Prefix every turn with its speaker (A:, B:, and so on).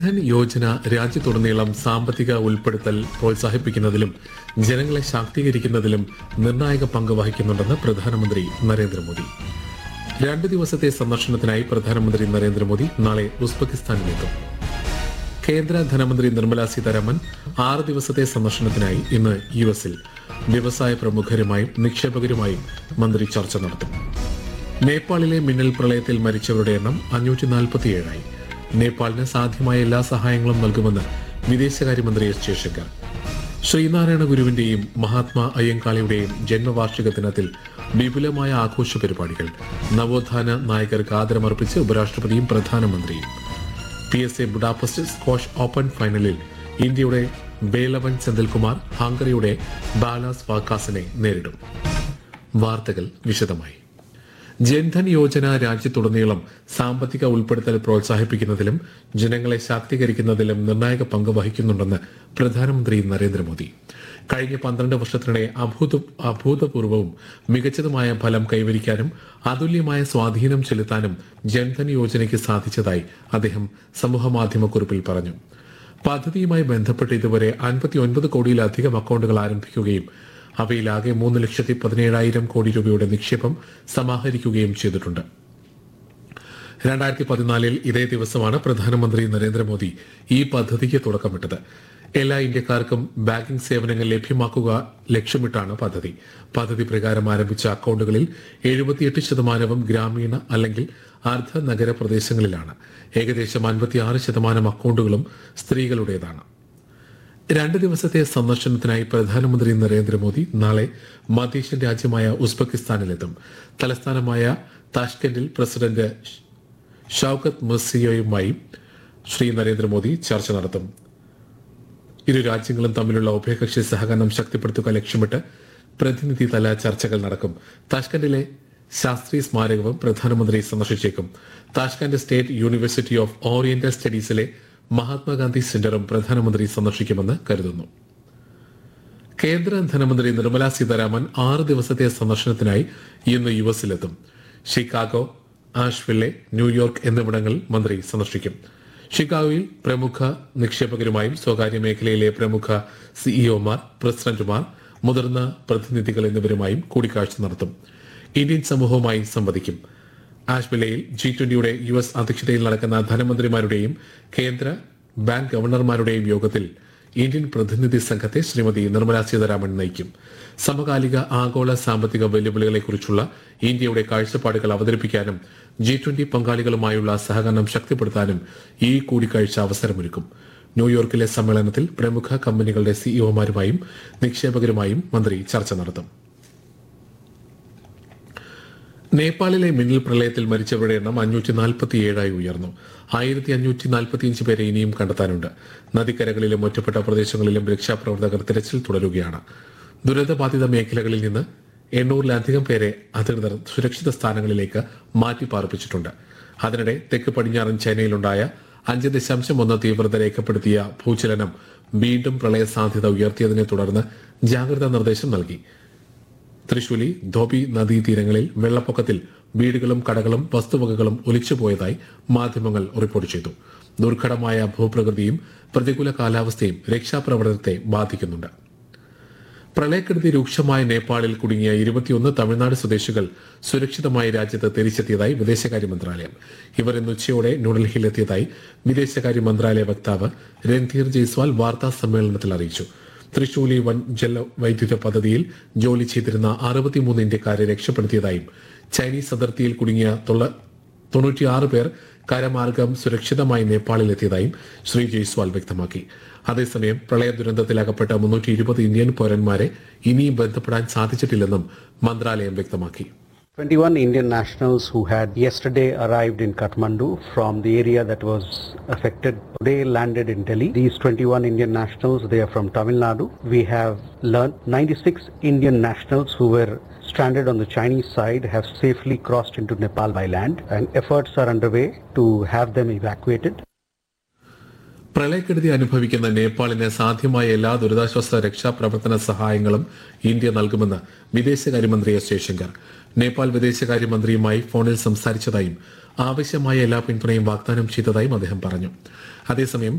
A: ധൻ യോജന രാജ്യത്തുടനീളം സാമ്പത്തിക ഉൾപ്പെടുത്തൽ പ്രോത്സാഹിപ്പിക്കുന്നതിലും ജനങ്ങളെ ശാക്തീകരിക്കുന്നതിലും നിർണായക പങ്ക് വഹിക്കുന്നുണ്ടെന്ന് പ്രധാനമന്ത്രി നരേന്ദ്രമോദി രണ്ട് ദിവസത്തെ സന്ദർശനത്തിനായി പ്രധാനമന്ത്രി നരേന്ദ്രമോദി നാളെ ഉസ്ബെക്കിസ്ഥാനിലെത്തും കേന്ദ്ര ധനമന്ത്രി നിർമ്മല സീതാരാമൻ ആറ് ദിവസത്തെ സന്ദർശനത്തിനായി ഇന്ന് യു എസിൽ വ്യവസായ പ്രമുഖരുമായും നിക്ഷേപകരുമായും മന്ത്രി ചർച്ച നടത്തും നേപ്പാളിലെ മിന്നൽ പ്രളയത്തിൽ മരിച്ചവരുടെ എണ്ണം അഞ്ഞൂറ്റി നാൽപ്പത്തിയേഴായി നേപ്പാളിന് സാധ്യമായ എല്ലാ സഹായങ്ങളും നൽകുമെന്ന് വിദേശകാര്യമന്ത്രി എസ് ജയശങ്കർ ശ്രീനാരായണ ഗുരുവിന്റെയും മഹാത്മാ അയ്യങ്കാളിയുടെയും ജന്മവാർഷിക ദിനത്തിൽ വിപുലമായ ആഘോഷ പരിപാടികൾ നവോത്ഥാന നായകർക്ക് ആദരമർപ്പിച്ച് ഉപരാഷ്ട്രപതിയും പ്രധാനമന്ത്രിയും P S A Budapest squash open ഫൈനലിൽ ഇന്ത്യയുടെ ബേലവൻ സെന്തിൽകുമാർ ഹംഗറിയുടെ ബാലാസ് വാക്കാസിനെ നേരിടും വാർത്തകൾ വിശദമായി ജൻധൻ യോജന രാജ്യത്തുടനീളം സാമ്പത്തിക ഉൾപ്പെടുത്തൽ പ്രോത്സാഹിപ്പിക്കുന്നതിലും ജനങ്ങളെ ശാക്തീകരിക്കുന്നതിലും നിർണായക പങ്ക് വഹിക്കുന്നുണ്ടെന്ന് പ്രധാനമന്ത്രി നരേന്ദ്രമോദി കഴിഞ്ഞ പന്ത്രണ്ട് വർഷത്തിനിടെ അഭൂത അഭൂതപൂർവവും മികച്ചതുമായ ഫലം കൈവരിക്കാനും അതുല്യമായ സ്വാധീനം ചെലുത്താനും ജൻധൻ യോജനയ്ക്ക് സാധിച്ചതായി അദ്ദേഹം സമൂഹമാധ്യമക്കുറിപ്പിൽ പറഞ്ഞു പദ്ധതിയുമായി ബന്ധപ്പെട്ട് ഇതുവരെ അൻപത്തി ഒൻപത് കോടിയിലധികം അക്കൗണ്ടുകൾ ആരംഭിക്കുകയും അവയിലാകെ മൂന്ന് ലക്ഷത്തി പതിനേഴായിരം കോടി രൂപയുടെ നിക്ഷേപം സമാഹരിക്കുകയും ചെയ്തിട്ടുണ്ട് രണ്ടായിരത്തി പതിനാലിൽ ഇതേ ദിവസമാണ് പ്രധാനമന്ത്രി നരേന്ദ്രമോദി ഈ പദ്ധതിക്ക് തുടക്കമിട്ടത് എല്ലാ ഇന്ത്യക്കാർക്കും ബാങ്കിംഗ് സേവനങ്ങൾ ലഭ്യമാക്കുക ലക്ഷ്യമിട്ടാണ് പദ്ധതി പദ്ധതി പ്രകാരം ആരംഭിച്ച അക്കൗണ്ടുകളിൽ എഴുപത്തിയെട്ട് ശതമാനവും ഗ്രാമീണ അല്ലെങ്കിൽ അർദ്ധ നഗര പ്രദേശങ്ങളിലാണ് ഏകദേശം അൻപത്തിയാറ് ശതമാനം അക്കൗണ്ടുകളും സ്ത്രീകളുടേതാണ് രണ്ട് ദിവസത്തെ സന്ദർശനത്തിനായി പ്രധാനമന്ത്രി നരേന്ദ്രമോദി നാളെ മധ്യേഷ്യൻ രാജ്യമായ ഉസ്ബെക്കിസ്ഥാനിലെത്തും തലസ്ഥാനമായ താഷ്കന്റിൽ പ്രസിഡന്റ് ഷൌക്കത്ത് മുർസിയോയുമായി ശ്രീ നരേന്ദ്രമോദി ചർച്ച നടത്തും ഇരു രാജ്യങ്ങളും തമ്മിലുള്ള ഉഭയകക്ഷി സഹകരണം ശക്തിപ്പെടുത്തുക ലക്ഷ്യമിട്ട് പ്രതിനിധിതല ചർച്ചകൾ നടക്കും താഷ്കന്റിലെ ശാസ്ത്രി സ്മാരകവും പ്രധാനമന്ത്രി സന്ദർശിച്ചേക്കും Tashkent state university of oriental സ്റ്റഡീസിലെ മഹാത്മാഗാന്ധി സെന്ററും പ്രധാനമന്ത്രി സന്ദർശിക്കുമെന്ന് കരുതുന്നു കേന്ദ്ര ധനമന്ത്രി നിർമ്മല സീതാരാമൻ ആറ് ദിവസത്തെ സന്ദർശനത്തിനായി ഇന്ന് യു എസിലെത്തും ഷിക്കാഗോ ആഷ്വില്ലെ ന്യൂയോർക്ക് എന്നിവിടങ്ങളിൽ മന്ത്രി സന്ദർശിക്കും ഷിക്കാഗോയിൽ പ്രമുഖ നിക്ഷേപകരുമായും സ്വകാര്യ മേഖലയിലെ പ്രമുഖ സിഇഒമാർ പ്രസിഡന്റുമാർ മുതിർന്ന പ്രതിനിധികൾ എന്നിവരുമായും കൂടിക്കാഴ്ച നടത്തും ഇന്ത്യൻ സമൂഹവുമായി സംവദിക്കും ആഷ്വില്ലയിൽ ജി ട്വന്റിയുടെ യു എസ് അധ്യക്ഷതയിൽ നടക്കുന്ന ധനമന്ത്രിമാരുടെയും കേന്ദ്ര ബാങ്ക് ഗവർണർമാരുടെയും യോഗത്തിൽ ഇന്ത്യൻ പ്രതിനിധി സംഘത്തെ ശ്രീമതി നിർമ്മല സീതാരാമൻ നയിക്കും സമകാലിക ആഗോള സാമ്പത്തിക വെല്ലുവിളികളെക്കുറിച്ചുള്ള ഇന്ത്യയുടെ കാഴ്ചപ്പാടുകൾ അവതരിപ്പിക്കാനും ജി ട്വന്റി പങ്കാളികളുമായുള്ള സഹകരണം ശക്തിപ്പെടുത്താനും ഈ കൂടിക്കാഴ്ച അവസരമൊരുക്കും ന്യൂയോർക്കിലെ സമ്മേളനത്തിൽ പ്രമുഖ കമ്പനികളുടെ സിഇഒമാരുമായും നിക്ഷേപകരുമായും മന്ത്രി ചർച്ച നടത്തും നേപ്പാളിലെ മിന്നൽ പ്രളയത്തിൽ മരിച്ചവരുടെ എണ്ണം അഞ്ഞൂറ്റി നാൽപ്പത്തിയേഴായി ഉയർന്നു ആയിരത്തി അഞ്ഞൂറ്റി നാൽപ്പത്തിയഞ്ച് പേരെ ഇനിയും കണ്ടെത്താനുണ്ട് നദിക്കരകളിലും ഒറ്റപ്പെട്ട പ്രദേശങ്ങളിലും രക്ഷാപ്രവർത്തകർ തിരച്ചിൽ തുടരുകയാണ് ദുരിതബാധിത മേഖലകളിൽ നിന്ന് എണ്ണൂറിലധികം പേരെ അധികൃതർ സുരക്ഷിത സ്ഥാനങ്ങളിലേക്ക് മാറ്റി പാർപ്പിച്ചിട്ടുണ്ട് അതിനിടെ തെക്ക് പടിഞ്ഞാറൻ ചൈനയിലുണ്ടായ അഞ്ച് ദശാംശം ഒന്ന് തീവ്രത രേഖപ്പെടുത്തിയ ഭൂചലനം വീണ്ടും പ്രളയ സാധ്യത ഉയർത്തിയതിനെ തുടർന്ന് ജാഗ്രതാ നിർദ്ദേശം നൽകി തൃശൂലി ധോബി നദീതീരങ്ങളിൽ വെള്ളപ്പൊക്കത്തിൽ വീടുകളും കടകളും വസ്തുവകകളും ഒലിച്ചുപോയതായി മാധ്യമങ്ങൾ റിപ്പോർട്ട് ചെയ്തു ദുർഘടമായ ഭൂപ്രകൃതിയും പ്രതികൂല കാലാവസ്ഥയും രക്ഷാപ്രവർത്തനത്തെ ബാധിക്കുന്നുണ്ട് പ്രളയക്കെടുതി രൂക്ഷമായ നേപ്പാളിൽ കുടുങ്ങിയ ഇരുപത്തിയൊന്ന് തമിഴ്നാട് സ്വദേശികൾ സുരക്ഷിതമായി രാജ്യത്ത് തിരിച്ചെത്തിയതായി വിദേശകാര്യ മന്ത്രാലയം ഇവർ ഇന്ന് ഉച്ചയോടെ ന്യൂഡൽഹിയിലെത്തിയതായി വിദേശകാര്യ മന്ത്രാലയ വക്താവ് രൺധീർ ജയ്സ്വാൾ വാർത്താ സമ്മേളനത്തിൽ അറിയിച്ചു തൃശൂലി വൻ ജല വൈദ്യുത പദ്ധതിയിൽ ജോലി ചെയ്തിരുന്ന അറുപത്തിമൂന്ന് ഇന്ത്യക്കാരെ രക്ഷപ്പെടുത്തിയതായും ചൈനീസ് അതിർത്തിയിൽ കുടുങ്ങിയ തൊള്ള- തൊണ്ണൂറ്റിയാറ് പേർ കരമാർഗം സുരക്ഷിതമായി നേപ്പാളിലെത്തിയതായും ശ്രീ ജയ്സ്വാൾ വ്യക്തമാക്കി അതേസമയം പ്രളയ ദുരന്തത്തിൽ അകപ്പെട്ട മുന്നൂറ്റി ഇരുപത് ഇന്ത്യൻ പൗരന്മാരെ ഇനിയും ബന്ധപ്പെടാൻ സാധിച്ചിട്ടില്ലെന്നും മന്ത്രാലയം വ്യക്തമാക്കി
B: 21 Indian nationals who had yesterday arrived in Kathmandu from the area that was affected today landed in Delhi. These 21 Indian nationals, they are from Tamil Nadu. We have learned 96 Indian nationals who were stranded on the Chinese side have safely crossed into Nepal by land and efforts are underway to have them evacuated.
A: പ്രളയക്കെടുതി അനുഭവിക്കുന്ന നേപ്പാളിന് സാധ്യമായ എല്ലാ ദുരിതാശ്വാസ രക്ഷാപ്രവർത്തന സഹായങ്ങളും India നൽകുമെന്ന് വിദേശകാര്യമന്ത്രി S Jaishankar Nepal വിദേശകാര്യമന്ത്രിയുമായി ഫോണിൽ സംസാരിച്ചതായും ആവശ്യമായ എല്ലാ പിന്തുണയും വാഗ്ദാനം ചെയ്തതായും അദ്ദേഹം പറഞ്ഞു അതേസമയം